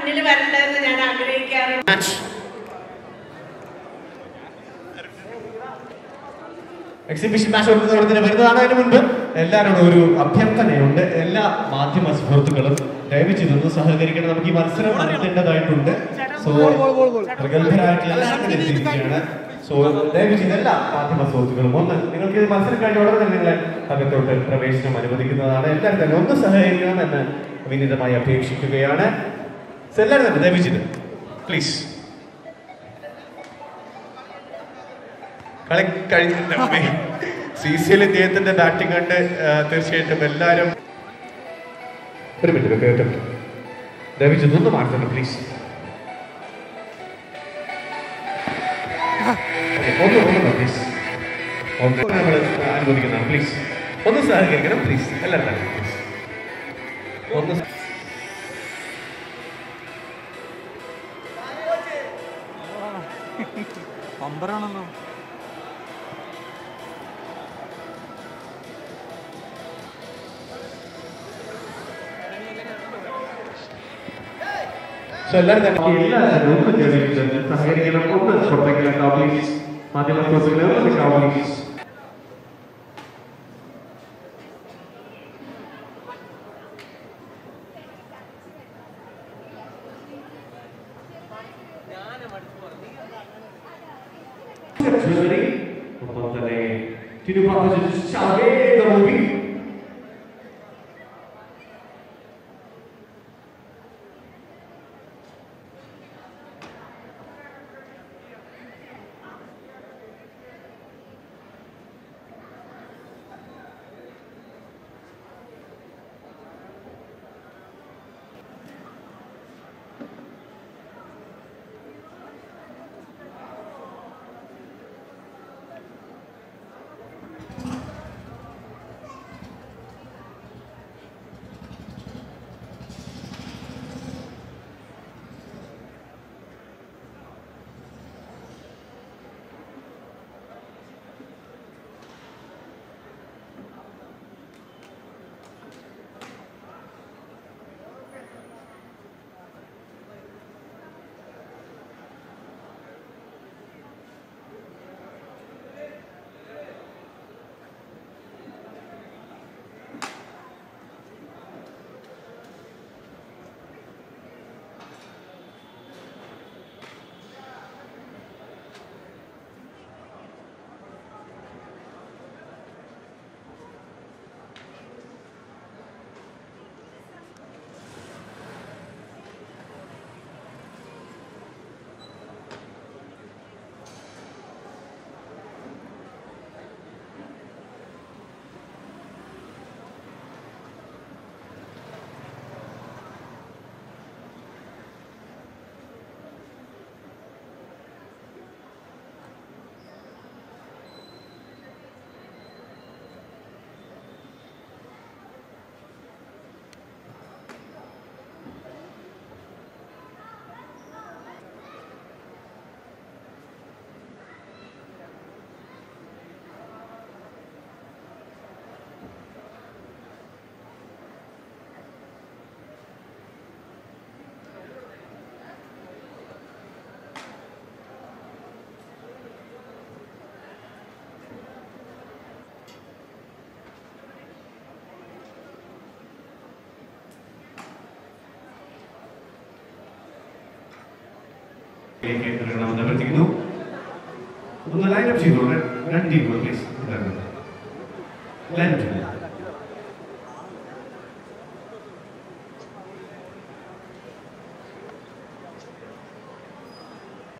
മുന്നിൽ വരേണ്ടതെന്ന് ഞാൻ ആഗ്രഹിക്കാറുണ്ട് exhibition match ഓടുന്നതിന് വരുന്നതാണ് അതിന് മുൻപ് എല്ലാവരോടും ഒരു അഭ്യർത്ഥനയുണ്ട് എല്ലാ മാധ്യമ സുഹൃത്തുക്കളും ദയവ് ചെയ്തൊന്ന് സഹകരിക്കണം നമുക്ക് ഈ മത്സരം നടത്തേണ്ടതായിട്ടുണ്ട് സോ പ്രഗത്ഭരായിട്ടുള്ള എല്ലാവരും തന്നെ എത്തിയിരിക്കുകയാണ് സോ ദയവ് ചെയ്ത് എല്ലാ മാധ്യമ സുഹൃത്തുക്കളും ഒന്ന് നിങ്ങൾക്ക് ഈ മത്സരം കഴിഞ്ഞ ഉടനെ തന്നെ നിങ്ങളെ അകത്തോട്ട് പ്രവേശനം അനുവദിക്കുന്നതാണ് എല്ലാവരും തന്നെ ഒന്ന് സഹകരിക്കണമെന്ന് വിനീതമായി അപേക്ഷിക്കുകയാണ് So, എല്ലാവരും തന്നെ ദയവ് ചെയ്ത് പ്ലീസ് കളി കഴിഞ്ഞിട്ടുണ്ട് സി സിയിൽ ഇദ്ദേഹത്തിന്റെ ബാറ്റിംഗ് കണ്ട് ആ, തീർച്ചയായിട്ടും എല്ലാവരും ഒരു മിനിറ്റ് കേട്ടോ ദയവിച്ച് ഒന്ന് മാറ്റണം പ്ലീസ് ഒന്ന് ഒന്ന് പ്ലീസ് ഒന്ന് നമ്മൾ അനുവദിക്കുന്നതാണ് പ്ലീസ് ഒന്ന് സഹകരിക്കണം പ്ലീസ് എല്ലാവരും തന്നെ പ്ലീസ് ഒന്ന് സ- പമ്പരാണല്ലോ സോ എല്ലാവരും തന്നെ എല്ലാവരും ഒന്ന് ജനറേറ്റ് സഹകരിക്കണം ഒന്ന് പുറത്തേക്ക് പ്ലീസ് മാധ്യമ സുഹൃത്തുക്കളെ ഒന്ന് നിൽക്കാവോ പ്ലീസ് Jewelry, ഒപ്പം തന്നെ തിരുപ്പാപ്പ ചാവേ മൂവി കേന്ദ്രങ്ങളാണെന്ന് അഭ്യർത്ഥിക്കുന്നു ഒന്ന് ലൈനപ്പ് ചെയ്തോളൂ രണ്ട് ടീമുകൾ പ്ലീസ് ലൈനപ്പ്